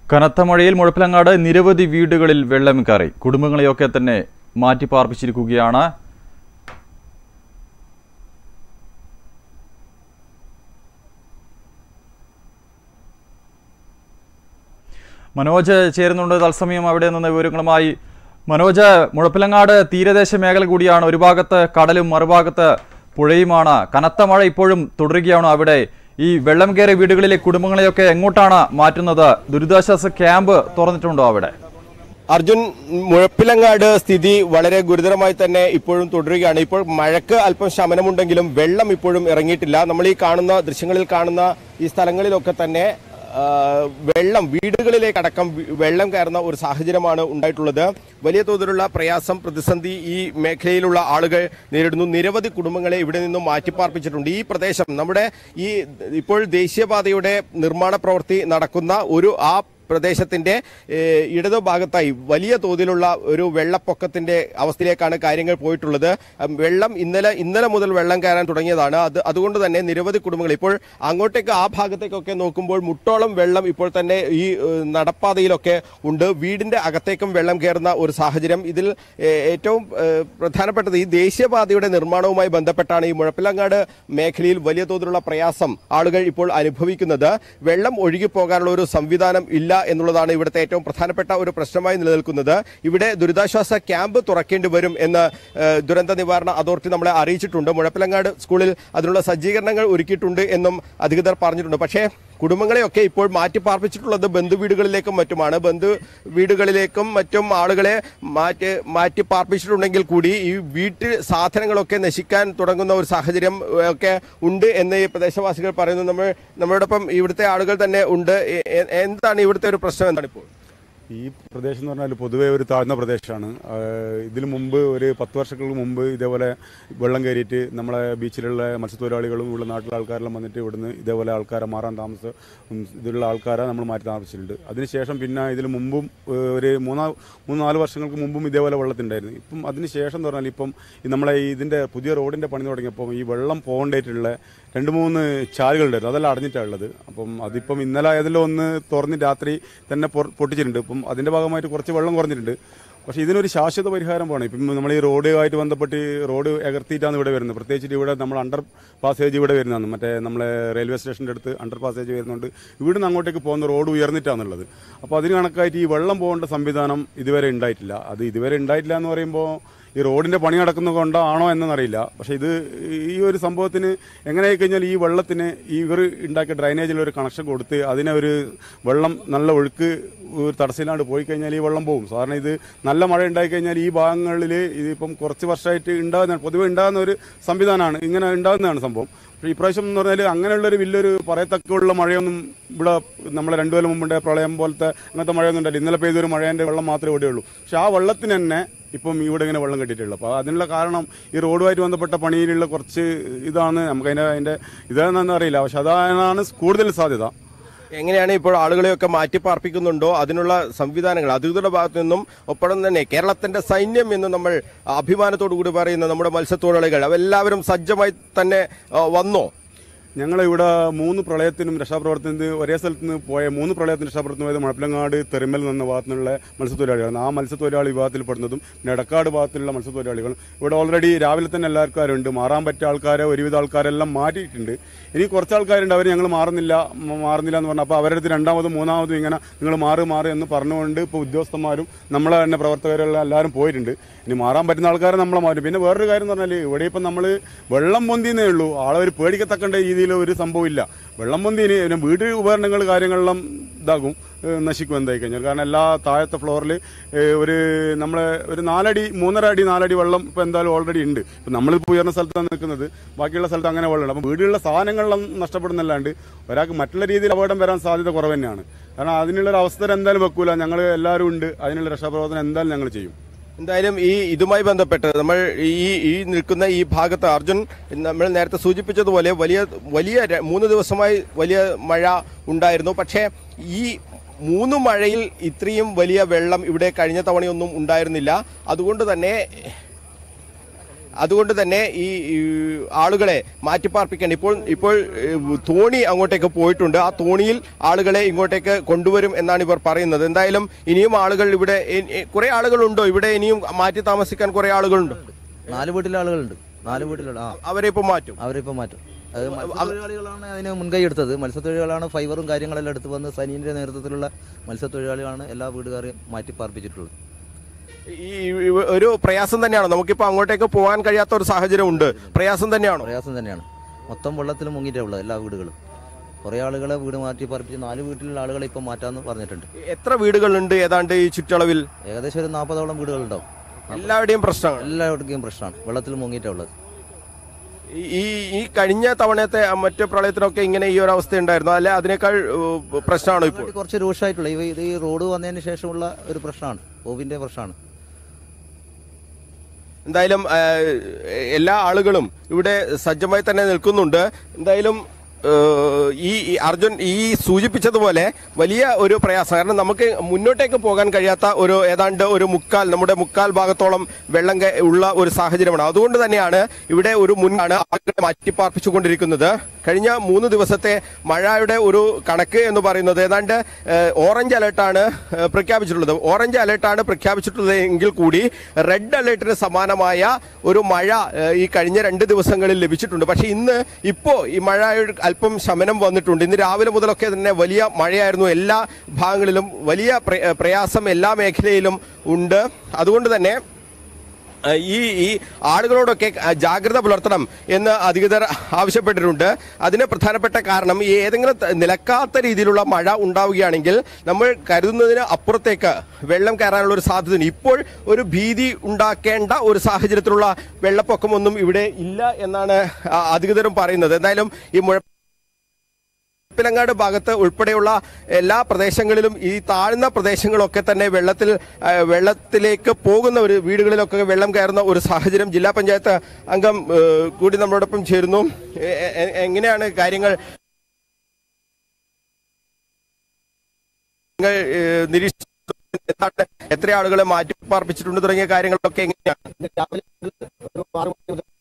കനത്ത മഴയിൽ മുഴപ്പിലങ്ങാട് നിരവധി വീടുകളിൽ വെള്ളം കയറി കുടുംബങ്ങളെയൊക്കെ തന്നെ മാറ്റിപ്പാർപ്പിച്ചിരിക്കുകയാണ് മനോജ് ചേരുന്നുണ്ട് തത്സമയം അവിടെ നിന്ന് വിവരങ്ങളുമായി മനോജ് മുഴപ്പിലങ്ങാട് തീരദേശ മേഖല കൂടിയാണ് ഒരു ഭാഗത്ത് കടലും മറുഭാഗത്ത് പുഴയുമാണ് കനത്ത മഴ ഇപ്പോഴും തുടരുകയാണോ അവിടെ ഈ വെള്ളം കയറിയ വീടുകളിലെ കുടുംബങ്ങളെയൊക്കെ എങ്ങോട്ടാണ് മാറ്റുന്നത് ദുരിതാശ്വാസ ക്യാമ്പ് തുറന്നിട്ടുണ്ടോ അവിടെ അർജുൻ മുഴപ്പിലങ്ങാട് സ്ഥിതി വളരെ ഗുരുതരമായി തന്നെ ഇപ്പോഴും തുടരുകയാണ് ഇപ്പോൾ മഴക്ക് അല്പം ശമനമുണ്ടെങ്കിലും വെള്ളം ഇപ്പോഴും ഇറങ്ങിയിട്ടില്ല നമ്മൾ ഈ കാണുന്ന ദൃശ്യങ്ങളിൽ കാണുന്ന ഈ സ്ഥലങ്ങളിലൊക്കെ തന്നെ ആ, വെള്ളം വീടുകളിലേക്കടക്കം വി- വെള്ളം കയറുന്ന ഒരു സാഹചര്യമാണ് ഉണ്ടായിട്ടുള്ളത് വലിയ തോതിലുള്ള പ്രയാസം പ്രതിസന്ധി ഈ മേഖലയിലുള്ള ആളുകൾ നേരിടുന്നു നിരവധി കുടുംബങ്ങളെ ഇവിടെ നിന്നും മാറ്റിപ്പാർപ്പിച്ചിട്ടുണ്ട് ഈ പ്രദേശം നമ്മുടെ ഈ ഇപ്പോൾ ദേശീയപാതയുടെ നിർമ്മാണ പ്രവൃത്തി നടക്കുന്ന ഒരു ആ പ്രദേശത്തിന്റെ ഏഹ്, ഇടതു ഭാഗത്തായി വലിയ തോതിലുള്ള ഒരു വെള്ളപ്പൊക്കത്തിന്റെ അവസ്ഥയിലേക്കാണ് കാര്യങ്ങൾ പോയിട്ടുള്ളത് ഉം, വെള്ളം ഇന്നലെ ഇന്നലെ മുതൽ വെള്ളം കയറാൻ തുടങ്ങിയതാണ് അത് അതുകൊണ്ട് തന്നെ നിരവധി കുടുംബങ്ങൾ ഇപ്പോൾ അങ്ങോട്ടേക്ക് ആ ഭാഗത്തേക്കൊക്കെ നോക്കുമ്പോൾ മുട്ടോളം വെള്ളം ഇപ്പോൾ തന്നെ ഈ ഏഹ്, നടപ്പാതയിലൊക്കെ ഉണ്ട് വീടിന്റെ അകത്തേക്കും വെള്ളം കയറുന്ന ഒരു സാഹചര്യം ഇതിൽ ഏഹ്, ഏറ്റവും ഏഹ്, പ്രധാനപ്പെട്ടത് ഈ ദേശീയപാതയുടെ നിർമ്മാണവുമായി ബന്ധപ്പെട്ടാണ് ഈ മുഴപ്പിലങ്ങാട് മേഖലയിൽ വലിയ തോതിലുള്ള പ്രയാസം ആളുകൾ ഇപ്പോൾ അനുഭവിക്കുന്നത് വെള്ളം ഒഴുകിപ്പോകാനുള്ള ഒരു സംവിധാനം ഇല്ല എന്നുള്ളതാണ് ഇവിടുത്തെ ഏറ്റവും പ്രധാനപ്പെട്ട ഒരു പ്രശ്നമായി നിലനിൽക്കുന്നത് ഇവിടെ ദുരിതാശ്വാസ ക്യാമ്പ് തുറക്കേണ്ടി വരും എന്ന് ഏഹ്, ദുരന്ത നിവാരണ അതോറിറ്റി നമ്മളെ അറിയിച്ചിട്ടുണ്ട് മുഴപ്പിലങ്ങാട് സ്കൂളിൽ അതിനുള്ള സജ്ജീകരണങ്ങൾ ഒരുക്കിയിട്ടുണ്ട് എന്നും അധികൃതർ പറഞ്ഞിട്ടുണ്ട് പക്ഷേ കുടുംബങ്ങളെയൊക്കെ ഇപ്പോൾ മാറ്റി പാർപ്പിച്ചിട്ടുള്ളത് ബന്ധു വീടുകളിലേക്കും മറ്റുമാണ് ബന്ധു വീടുകളിലേക്കും മറ്റും ആളുകളെ മാറ്റി മാറ്റി പാർപ്പിച്ചിട്ടുണ്ടെങ്കിൽ കൂടി ഈ വീട്ടിൽ സാധനങ്ങളൊക്കെ നശിക്കാൻ തുടങ്ങുന്ന ഒരു സാഹചര്യം ഏഹ്, ഒക്കെ ഉണ്ട് എന്ന് ഈ പ്രദേശവാസികൾ പറയുന്നു നമ്മൾ നമ്മളോടൊപ്പം ഇവിടുത്തെ ആളുകൾ തന്നെ ഉണ്ട് എ- എ- എന്താണ് ഇവിടുത്തെ ഒരു പ്രശ്നം എന്താണ് ഇപ്പോൾ ഈ പ്രദേശം എന്ന് പറഞ്ഞാൽ പൊതുവെ ഒരു താഴ്ന്ന പ്രദേശമാണ് ഇതിനു മുമ്പ് ഒരു പത്ത് വർഷങ്ങൾക്ക് മുമ്പ് ഇതേപോലെ വെള്ളം കയറിയിട്ട് നമ്മളെ ബീച്ചിലുള്ള മത്സ്യത്തൊഴിലാളികളും ഇവിടെ നാട്ടിലെ ആൾക്കാരെല്ലാം വന്നിട്ട് ഇവിടുന്ന് ഇതേപോലെ ആൾക്കാരെ മാറാൻ താമസം ഉം, ഇതിലുള്ള ആൾക്കാരെ നമ്മൾ മാറ്റി താമസിച്ചിട്ടുണ്ട് അതിനുശേഷം പിന്നെ ഇതിന് മുമ്പും ഏഹ്, ഒരു മൂന്നാ മൂന്ന് നാല് വർഷങ്ങൾക്ക് മുമ്പും ഇതേപോലെ വെള്ളത്തിണ്ടായിരുന്നു ഇപ്പം അതിന് ശേഷം എന്ന് പറഞ്ഞാൽ ഇപ്പം ഈ നമ്മളെ ഈ ഇതിൻ്റെ പുതിയ റോഡിൻ്റെ പണി തുടങ്ങിയപ്പോൾ ഈ വെള്ളം പോകേണ്ടിയിട്ടുള്ള രണ്ട് മൂന്ന് ചാലുകളുണ്ടായിരുന്നു അതെല്ലാം അടഞ്ഞിട്ടാണ് ഉള്ളത് അപ്പം അതിപ്പം ഇന്നലെ ഏതെല്ലാം ഒന്ന് തുറന്ന് രാത്രി തന്നെ പൊ- പൊട്ടിച്ചിട്ടുണ്ട് ഇപ്പം അതിൻ്റെ ഭാഗമായിട്ട് കുറച്ച് വെള്ളം കുറഞ്ഞിട്ടുണ്ട് പക്ഷേ ഇതിനൊരു ശാശ്വത പരിഹാരം വേണം ഇപ്പം നമ്മൾ ഈ റോഡുമായിട്ട് ബന്ധപ്പെട്ട് ഈ റോഡ് എകർത്തിയിട്ടാണ് ഇവിടെ വരുന്നത് പ്രത്യേകിച്ചിട്ട് ഇവിടെ നമ്മൾ അണ്ടർ പാസേജ് ഇവിടെ വരുന്നതാണ് മറ്റേ നമ്മളെ റെയിൽവേ സ്റ്റേഷൻ്റെ അടുത്ത് അണ്ടർ പാസേജ് വരുന്നുണ്ട് ഇവിടുന്ന് അങ്ങോട്ടേക്ക് പോകുന്ന റോഡ് ഉയർന്നിട്ടാണുള്ളത് അപ്പോൾ അതിന് കണക്കായിട്ട് ഈ വെള്ളം പോകേണ്ട സംവിധാനം ഇതുവരെ ഉണ്ടായിട്ടില്ല അത് ഇതുവരെ ഉണ്ടായിട്ടില്ല എന്ന് പറയുമ്പോൾ ഈ റോഡിന്റെ പണി നടക്കുന്നത് കൊണ്ടാണോ എന്നറിയില്ല പക്ഷേ ഇത് ഈ ഒരു സംഭവത്തിന് എങ്ങനെയായി കഴിഞ്ഞാൽ ഈ വെള്ളത്തിന് ഈ ഇവർ ഉണ്ടാക്കിയ ഡ്രൈനേജിൽ ഒരു കണക്ഷൻ കൊടുത്ത് അതിനെ ഒരു വെള്ളം നല്ല ഒഴുക്ക് ഒരു തടസ്സമില്ലാണ്ട് പോയി കഴിഞ്ഞാൽ ഈ വെള്ളം പോകും സാധാരണ ഇത് നല്ല മഴ ഉണ്ടായി കഴിഞ്ഞാൽ ഈ ഭാഗങ്ങളിൽ ഇതിപ്പം കുറച്ച് വർഷമായിട്ട് ഉണ്ടാകുന്ന പൊതുവെ ഉണ്ടാകുന്ന ഒരു സംവിധാനമാണ് ഇങ്ങനെ ഉണ്ടാകുന്നതാണ് സംഭവം പക്ഷേ ഇപ്രാവശ്യം എന്ന് പറഞ്ഞാൽ അങ്ങനെയുള്ളൊരു വലിയൊരു പറയത്തക്കുള്ള മഴയൊന്നും ഇവിടെ നമ്മളെ രണ്ടു കൊല്ലം മുമ്പുണ്ടായ പ്രളയം പോലത്തെ അങ്ങനത്തെ മഴയൊന്നും ഉണ്ടായില്ല ഇന്നലെ പെയ്തൊരു മഴേൻ്റെ വെള്ളം മാത്രമേ ഇവിടെയുള്ളൂ പക്ഷെ ആ വെള്ളത്തിന് തന്നെ ഇപ്പം ഇവിടെ ഇങ്ങനെ വെള്ളം കെട്ടിയിട്ടുള്ളൂ അപ്പോൾ അതിനുള്ള കാരണം ഈ റോഡുമായിട്ട് ബന്ധപ്പെട്ട പണിയിലുള്ള കുറച്ച് ഇതാണ് നമുക്ക് അതിൻ്റെ അതിൻ്റെ ഇതാണെന്ന് അറിയില്ല പക്ഷെ അതാണ് കൂടുതൽ സാധ്യത എങ്ങനെയാണ് ഇപ്പോൾ ആളുകളെയൊക്കെ മാറ്റി പാർപ്പിക്കുന്നുണ്ടോ അതിനുള്ള സംവിധാനങ്ങൾ അധികൃതരുടെ ഭാഗത്തു നിന്നും ഒപ്പം തന്നെ കേരളത്തിന്റെ സൈന്യം എന്ന് നമ്മൾ അഭിമാനത്തോടു കൂടി പറയുന്ന നമ്മുടെ മത്സ്യത്തൊഴിലാളികൾ അവരെല്ലാവരും സജ്ജമായി തന്നെ ആ, വന്നോ ഞങ്ങളിവിടെ മൂന്ന് പ്രളയത്തിനും രക്ഷാപ്രവർത്തനത്തിന് ഒരേ സ്ഥലത്ത് നിന്ന് പോയ മൂന്ന് പ്രളയത്തിന് രക്ഷാപ്രവർത്തനം പോയത് മുഴപ്പിലങ്ങാട് തെരുമൽ എന്ന ഭാഗത്തു നിന്നുള്ള മത്സ്യത്തൊഴിലാളികളാണ് ആ മത്സ്യത്തൊഴിലാളി വിഭാഗത്തിൽപ്പെടുന്നതും പിന്നെ എടക്കാട് ഭാഗത്തുള്ള മത്സ്യത്തൊഴിലാളികളും ഇവിടെ ഓൾറെഡി രാവിലെ തന്നെ എല്ലാ ആൾക്കാരുണ്ട് മാറാൻ പറ്റിയ ആൾക്കാരെ ഒരുവിധ ആൾക്കാരെല്ലാം മാറ്റിയിട്ടുണ്ട് ഇനി കുറച്ച് ആൾക്കാരുണ്ട് അവർ ഞങ്ങൾ മാറുന്നില്ല മ- മാറുന്നില്ല എന്ന് പറഞ്ഞാൽ അപ്പോൾ അവരുടെ അടുത്ത് രണ്ടാമതും മൂന്നാമതും ഇങ്ങനെ നിങ്ങൾ മാറി മാറി എന്ന് പറഞ്ഞുകൊണ്ട് ഇപ്പോൾ ഉദ്യോഗസ്ഥന്മാരും നമ്മളെ തന്നെ പ്രവർത്തകരെല്ലാം എല്ലാവരും പോയിട്ടുണ്ട് ഇനി മാറാൻ പറ്റുന്ന ആൾക്കാരെ നമ്മളെ മാറ്റും പിന്നെ വേറൊരു കാര്യം എന്ന് പറഞ്ഞാൽ ഇവിടെ ഇപ്പം നമ്മൾ വെള്ളം പൊന്തിന്നേ ഉള്ളൂ ആളെ ഒരു പേടിക്കത്തക്കേണ്ട രീതിയിൽ ഒരു സംഭവമില്ല വെള്ളം പൊന്തിന് പിന്നെ വീട് ഉപകരണങ്ങൾ കാര്യങ്ങളെല്ലാം ഇതാകും ഏഹ് നശിക്കും എന്തായി കഴിഞ്ഞാൽ കാരണം എല്ലാ താഴത്തെ ഫ്ലോറിൽ ഒരു നമ്മളെ ഒരു നാലടി മൂന്നര അടി നാലടി വെള്ളം ഇപ്പോൾ എന്തായാലും ഓൾറെഡി ഉണ്ട് ഇപ്പം നമ്മളിപ്പോൾ ഉയർന്ന സ്ഥലത്താണ് നിൽക്കുന്നത് ബാക്കിയുള്ള സ്ഥലത്ത് അങ്ങനെ വെള്ളമുണ്ട് അപ്പം വീടുകളിലെ സാധനങ്ങളെല്ലാം നഷ്ടപ്പെടുന്നല്ലാണ്ട് ഒരാൾക്ക് മറ്റുള്ള രീതിയിൽ അപകടം വരാൻ സാധ്യത കുറവ് തന്നെയാണ് കാരണം അതിനുള്ളൊരു അവസരം എന്തായാലും വെക്കൂല ഞങ്ങൾ എല്ലാവരും ഉണ്ട് അതിനുള്ള രക്ഷാപ്രവർത്തനം എന്തായാലും ഞങ്ങൾ ചെയ്യും എന്തായാലും ഈ ഇതുമായി ബന്ധപ്പെട്ട് നമ്മൾ ഈ ഈ നിൽക്കുന്ന ഈ ഭാഗത്ത് അർജുൻ നമ്മൾ നേരത്തെ സൂചിപ്പിച്ചതുപോലെ വലിയ വലിയ ര- മൂന്ന് ദിവസമായി വലിയ മഴ ഉണ്ടായിരുന്നു പക്ഷേ ഈ മൂന്ന് മഴയിൽ ഇത്രയും വലിയ വെള്ളം ഇവിടെ കഴിഞ്ഞ തവണയൊന്നും ഉണ്ടായിരുന്നില്ല അതുകൊണ്ട് തന്നെ അതുകൊണ്ട് തന്നെ ഈ ഈ ആളുകളെ മാറ്റിപ്പാർപ്പിക്കാൻ ഇപ്പോൾ ഇപ്പോൾ ഏഹ്, തോണി അങ്ങോട്ടേക്ക് പോയിട്ടുണ്ട് ആ തോണിയിൽ ആളുകളെ ഇങ്ങോട്ടേക്ക് കൊണ്ടുവരും എന്നാണ് ഇവർ പറയുന്നത് എന്തായാലും ഇനിയും ആളുകൾ ഇവിടെ ഇ- ഇ- കുറെ ആളുകളുണ്ടോ ഇവിടെ ഇനിയും മാറ്റി താമസിക്കാൻ കുറെ ആളുകളുണ്ടോ നാല് വീട്ടിലെ ആളുകളുണ്ട് നാല് വീട്ടിലുള്ള ആ അവരെ ഇപ്പൊ മാറ്റും അവരിപ്പോൾ മാറ്റും അത് മത്സ്യത്തൊഴിലാളികളാണ് അതിന് മുൻകൈ എടുത്തത് മത്സ്യത്തൊഴിലാളികളാണ് ഫൈബറും കാര്യങ്ങളെല്ലാം എടുത്ത് വന്ന് സനീൻ്റെ നേതൃത്വത്തിലുള്ള മത്സ്യത്തൊഴിലാളികളാണ് എല്ലാ വീടുകാരെയും മാറ്റി പാർപ്പിച്ചിട്ടുള്ളത് ഈ ഈ ഒരു പ്രയാസം തന്നെയാണോ നമുക്കിപ്പോ അങ്ങോട്ടേക്ക് പോകാൻ കഴിയാത്ത ഒരു സാഹചര്യം ഉണ്ട് പ്രയാസം തന്നെയാണോ പ്രയാസം തന്നെയാണ് മൊത്തം വെള്ളത്തിൽ മുങ്ങിയിട്ടേ ഉള്ളത് എല്ലാ വീടുകളും കുറേ ആളുകളെ വീട് മാറ്റി പാർപ്പിച്ച് നാല് വീട്ടിലുള്ള ആളുകളെ ഇപ്പം മാറ്റാമെന്ന് പറഞ്ഞിട്ടുണ്ട് എത്ര വീടുകളുണ്ട് ഏതാണ്ട് ഈ ചുറ്റളവിൽ ഏകദേശം ഒരു നാൽപ്പതോളം വീടുകളുണ്ടാവും എല്ലാവരുടെയും പ്രശ്നമാണ് എല്ലായിടത്തേക്കും പ്രശ്നമാണ് വെള്ളത്തിൽ മുങ്ങിയിട്ടേ ഉള്ളത് ഈ- ഈ ഈ കഴിഞ്ഞ തവണത്തെ ആ മറ്റ് പ്രളയത്തിനൊക്കെ ഇങ്ങനെ ഈ ഒരു അവസ്ഥ ഉണ്ടായിരുന്നു അല്ലെ അതിനേക്കാൾ ഏഹ്, പ്രശ്നമാണോ ഇപ്പോൾ ഇതിനെക്കാട്ടി കുറച്ച് രൂക്ഷമായിട്ടുള്ള ഈ ഇത് ഈ റോഡ് വന്നതിന് ശേഷമുള്ള ഒരു പ്രശ്നമാണ് ഓവിൻ്റെ പ്രശ്നമാണ് എന്തായാലും ഏഹ്, എല്ലാ ആളുകളും ഇവിടെ സജ്ജമായി തന്നെ നിൽക്കുന്നുണ്ട് എന്തായാലും ഏഹ്, ഈ ഈ അർജുൻ ഈ സൂചിപ്പിച്ചതുപോലെ വലിയ ഒരു പ്രയാസം കാരണം നമുക്ക് മുന്നോട്ടേക്ക് പോകാൻ കഴിയാത്ത ഒരു ഏതാണ്ട് ഒരു മുക്കാൽ നമ്മുടെ മുക്കാൽ ഭാഗത്തോളം വെള്ളം കേ- ഉള്ള ഒരു സാഹചര്യമാണ് അതുകൊണ്ട് തന്നെയാണ് ഇവിടെ ഒരു മുന്നാണ് ആളുകളെ മാറ്റിപ്പാർപ്പിച്ചുകൊണ്ടിരിക്കുന്നത് കഴിഞ്ഞ മൂന്ന് ദിവസത്തെ മഴയുടെ ഒരു കണക്ക് എന്ന് പറയുന്നത് ഏതാണ്ട് ഏഹ്, ഓറഞ്ച് അലർട്ടാണ് ഏഹ്, പ്രഖ്യാപിച്ചിട്ടുള്ളത് ഓറഞ്ച് അലർട്ടാണ് പ്രഖ്യാപിച്ചിട്ടുള്ളത് എങ്കിൽ കൂടി റെഡ് അലർട്ടിന് സമാനമായ ഒരു മഴ ഏഹ്, ഈ കഴിഞ്ഞ രണ്ട് ദിവസങ്ങളിൽ ലഭിച്ചിട്ടുണ്ട് പക്ഷേ ഇന്ന് ഇപ്പോ ഈ മഴ അല്പം ശമനം വന്നിട്ടുണ്ട് ഇന്ന് രാവിലെ മുതലൊക്കെ തന്നെ വലിയ മഴയായിരുന്നു എല്ലാ ഭാഗങ്ങളിലും വലിയ പ്ര- പ്രയാസം എല്ലാ മേഖലയിലും ഉണ്ട് അതുകൊണ്ട് തന്നെ ഏഹ് ഈ ഈ ആളുകളോടൊക്കെ അഹ് ജാഗ്രത പുലർത്തണം എന്ന് അധികൃതർ ആവശ്യപ്പെട്ടിട്ടുണ്ട് അതിന് പ്രധാനപ്പെട്ട കാരണം ഈ ഏതെങ്കിലും ത- നിലക്കാത്ത രീതിയിലുള്ള മഴ ഉണ്ടാവുകയാണെങ്കിൽ നമ്മൾ കരുതുന്നതിന് അപ്പുറത്തേക്ക് വെള്ളം കയറാനുള്ള ഒരു സാധ്യതയുണ്ട് ഇപ്പോൾ ഒരു ഭീതി ഉണ്ടാക്കേണ്ട ഒരു സാഹചര്യത്തിലുള്ള വെള്ളപ്പൊക്കമൊന്നും ഇവിടെ ഇല്ല എന്നാണ് ആ, അധികൃതരും പറയുന്നത് എന്തായാലും ഈ മുഴ പിലങ്ങാട് ഭാഗത്ത് ഉൾപ്പെടെയുള്ള എല്ലാ പ്രദേശങ്ങളിലും ഈ താഴ്ന്ന പ്രദേശങ്ങളൊക്കെ തന്നെ വെള്ളത്തിൽ ആ, വെള്ളത്തിലേക്ക് പോകുന്ന ഒരു വീടുകളിലൊക്കെ വെള്ളം കയറുന്ന ഒരു സാഹചര്യം ജില്ലാ പഞ്ചായത്ത് അംഗം ഏ, കൂടി നമ്മളോടൊപ്പം ചേരുന്നു എ- എ- എങ്ങനെയാണ് കാര്യങ്ങൾ നിങ്ങൾ ഏ, നിരീക്ഷിച്ചു എന്താണ് എത്ര ആളുകളെ മാറ്റി പാർപ്പിച്ചിട്ടുണ്ട് തുടങ്ങിയ കാര്യങ്ങളൊക്കെ എങ്ങനെയാണ് രാവിലെ ഒരു ആറ് മണി മുതൽ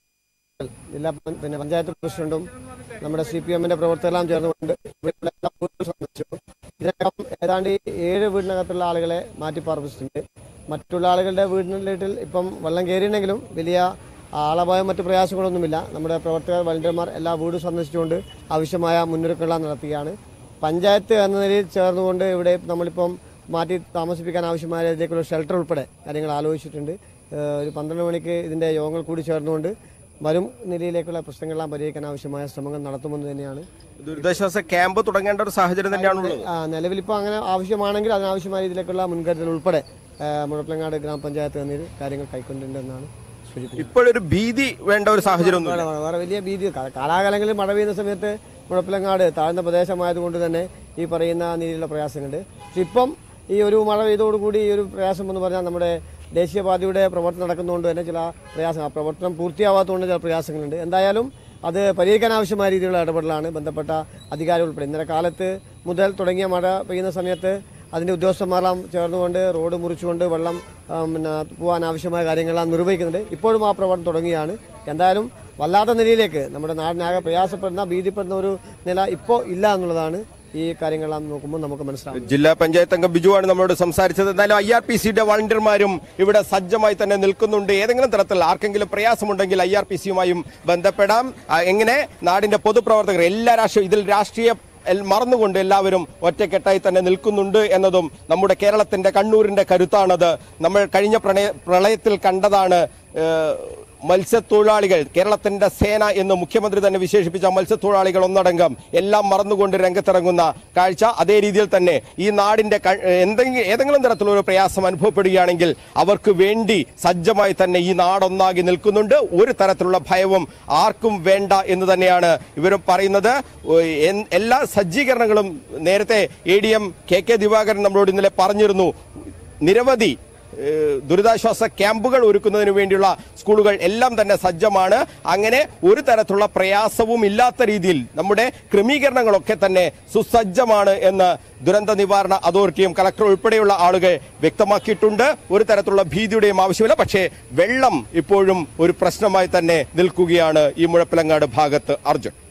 ജില്ലാ പ- പിന്നെ പഞ്ചായത്ത് പ്രസിഡന്റും നമ്മുടെ സി പി എമ്മിന്റെ പ്രവർത്തകരെല്ലാം ചേർന്നുകൊണ്ട് ഇവിടെയുള്ള എല്ലാ വീടുകളും സന്ദർശിച്ചു ഇതിനകം ഏതാണ്ട് ഈ ഏഴ് വീടിനകത്തുള്ള ആളുകളെ മാറ്റി പാർപ്പിച്ചിട്ടുണ്ട് മറ്റുള്ള ആളുകളുടെ വീടിൻ്റെ ഇപ്പം വെള്ളം കയറിയിട്ടുണ്ടെങ്കിലും വലിയ ആളപായം മറ്റു പ്രയാസങ്ങളൊന്നുമില്ല നമ്മുടെ പ്രവർത്തകർ വളണ്ടിയർമാർ എല്ലാ വീടും സന്ദർശിച്ചുകൊണ്ട് ആവശ്യമായ മുന്നൊരുക്കങ്ങളെല്ലാം നടത്തുകയാണ് പഞ്ചായത്ത് എന്ന നിലയിൽ ചേർന്നുകൊണ്ട് ഇവിടെ നമ്മളിപ്പം മാറ്റി താമസിപ്പിക്കാൻ ആവശ്യമായ രീതിയിലുള്ള ഷെൽട്ടർ ഉൾപ്പെടെ കാര്യങ്ങൾ ആലോചിച്ചിട്ടുണ്ട് ഏഹ് ഒരു പന്ത്രണ്ട് മണിക്ക് ഇതിൻ്റെ യോഗങ്ങൾ കൂടി ചേർന്നുകൊണ്ട് വരും നിലയിലേക്കുള്ള പ്രശ്നങ്ങളെല്ലാം പരിഹരിക്കാൻ ആവശ്യമായ ശ്രമങ്ങൾ നടത്തുമെന്ന് തന്നെയാണ് ദുരിതാശ്വാസ ക്യാമ്പ് തുടങ്ങേണ്ട ഒരു സാഹചര്യം തന്നെയാണുള്ളത് ആ, നിലവിലിപ്പോൾ അങ്ങനെ ആവശ്യമാണെങ്കിൽ അതിനാവശ്യമായ രീതിയിലേക്കുള്ള മുൻകരുതൽ ഉൾപ്പെടെ ഏഹ് മുഴപ്പിലങ്ങാട് ഗ്രാമപഞ്ചായത്ത് എന്നതിൽ കാര്യങ്ങൾ കൈക്കൊണ്ടിട്ടുണ്ടെന്നാണ് സൂചിപ്പിക്കുന്നത് ഇപ്പോഴൊരു ഭീതി വേണ്ട ഒരു സാഹചര്യം വേറെ വേറെ- വേറെ വലിയ ഭീതി കാ- കാലാകാലങ്ങളിൽ മഴ പെയ്യുന്ന സമയത്ത് മുഴപ്പിലങ്ങാട് താഴ്ന്ന പ്രദേശമായതുകൊണ്ട് തന്നെ ഈ പറയുന്ന രീതിയിലുള്ള പ്രയാസങ്ങളുണ്ട് പക്ഷെ ഇപ്പം ഈ ഒരു മഴ പെയ്തോടുകൂടി ഈ ഒരു പ്രയാസം എന്ന് പറഞ്ഞാൽ നമ്മുടെ ദേശീയപാതയുടെ പ്രവർത്തനം നടക്കുന്നതുകൊണ്ട് തന്നെ ചില പ്രയാസം ആ പ്രവർത്തനം പൂർത്തിയാവാത്തതുകൊണ്ട് ചില പ്രയാസങ്ങളുണ്ട് എന്തായാലും അത് പരിഹരിക്കാൻ ആവശ്യമായ രീതിയിലുള്ള ഇടപെടലാണ് ബന്ധപ്പെട്ട അധികാരികൾ ഉൾപ്പെടെ ഇന്നലെ കാലത്ത് മുതൽ തുടങ്ങിയ മഴ പെയ്യുന്ന സമയത്ത് അതിൻ്റെ ഉദ്യോഗസ്ഥന്മാരെല്ലാം ചേർന്നുകൊണ്ട് റോഡ് മുറിച്ചുകൊണ്ട് വെള്ളം ആ, പിന്നെ പോകാൻ ആവശ്യമായ കാര്യങ്ങളെല്ലാം നിർവഹിക്കുന്നുണ്ട് ഇപ്പോഴും ആ പ്രവർത്തനം തുടങ്ങിയാണ് എന്തായാലും വല്ലാത്ത നിലയിലേക്ക് നമ്മുടെ നാടിനാകെ പ്രയാസപ്പെടുന്ന ഭീതിപ്പെടുന്ന ഒരു നില ഇപ്പോൾ ഇല്ല എന്നുള്ളതാണ് ഈ കാര്യങ്ങളെല്ലാം നോക്കുമ്പോൾ നമുക്ക് മനസ്സിലാവും ജില്ലാ പഞ്ചായത്ത് അംഗം ബിജുവാണ് നമ്മളോട് സംസാരിച്ചത് എന്തായാലും ഐ ആർ പി സിയുടെ വളണ്ടിയർമാരും ഇവിടെ സജ്ജമായി തന്നെ നിൽക്കുന്നുണ്ട് ഏതെങ്കിലും തരത്തിൽ ആർക്കെങ്കിലും പ്രയാസമുണ്ടെങ്കിൽ ഐ ആർ പി സിയുമായും ബന്ധപ്പെടാം ആ, എങ്ങനെ നാടിന്റെ പൊതുപ്രവർത്തകർ എല്ലാ രാഷ്ട്രീയ ഇതിൽ രാഷ്ട്രീയ എൽ- മറന്നുകൊണ്ട് എല്ലാവരും ഒറ്റക്കെട്ടായി തന്നെ നിൽക്കുന്നുണ്ട് എന്നതും നമ്മുടെ കേരളത്തിന്റെ കണ്ണൂരിന്റെ കരുത്താണത് നമ്മൾ കഴിഞ്ഞ പ്രണയ പ്രളയത്തിൽ കണ്ടതാണ് ഏഹ്, മത്സ്യത്തൊഴിലാളികൾ കേരളത്തിന്റെ സേന എന്ന് മുഖ്യമന്ത്രി തന്നെ വിശേഷിപ്പിച്ച മത്സ്യത്തൊഴിലാളികൾ ഒന്നടങ്കം എല്ലാം മറന്നുകൊണ്ട് രംഗത്തിറങ്ങുന്ന കാഴ്ച അതേ രീതിയിൽ തന്നെ ഈ നാടിന്റെ ക- എന്തെങ്കിലും ഏതെങ്കിലും തരത്തിലുള്ള പ്രയാസം അനുഭവപ്പെടുകയാണെങ്കിൽ അവർക്ക് വേണ്ടി സജ്ജമായി തന്നെ ഈ നാടൊന്നാകി നിൽക്കുന്നുണ്ട് ഒരു തരത്തിലുള്ള ഭയവും ആർക്കും വേണ്ട എന്ന് തന്നെയാണ് ഇവരും പറയുന്നത് ഓ, എൻ- എല്ലാ സജ്ജീകരണങ്ങളും നേരത്തെ A D M K K Divakaran നമ്മളോട് ഇന്നലെ പറഞ്ഞിരുന്നു നിരവധി ഏഹ്, ദുരിതാശ്വാസ ക്യാമ്പുകൾ ഒരുക്കുന്നതിന് വേണ്ടിയുള്ള സ്കൂളുകൾ എല്ലാം തന്നെ സജ്ജമാണ് അങ്ങനെ ഒരു തരത്തിലുള്ള പ്രയാസവും ഇല്ലാത്ത രീതിയിൽ നമ്മുടെ ക്രമീകരണങ്ങളൊക്കെ തന്നെ സുസജ്ജമാണ് എന്ന് ദുരന്ത നിവാരണ അതോറിറ്റിയും കളക്ടർ ഉൾപ്പെടെയുള്ള ആളുകൾ വ്യക്തമാക്കിയിട്ടുണ്ട് ഒരു തരത്തിലുള്ള ഭീതിയുടെയും ആവശ്യമില്ല പക്ഷേ വെള്ളം ഇപ്പോഴും ഒരു പ്രശ്നമായി തന്നെ നിൽക്കുകയാണ് ഈ മുഴപ്പിലങ്ങാട് ഭാഗത്ത് അർജുൻ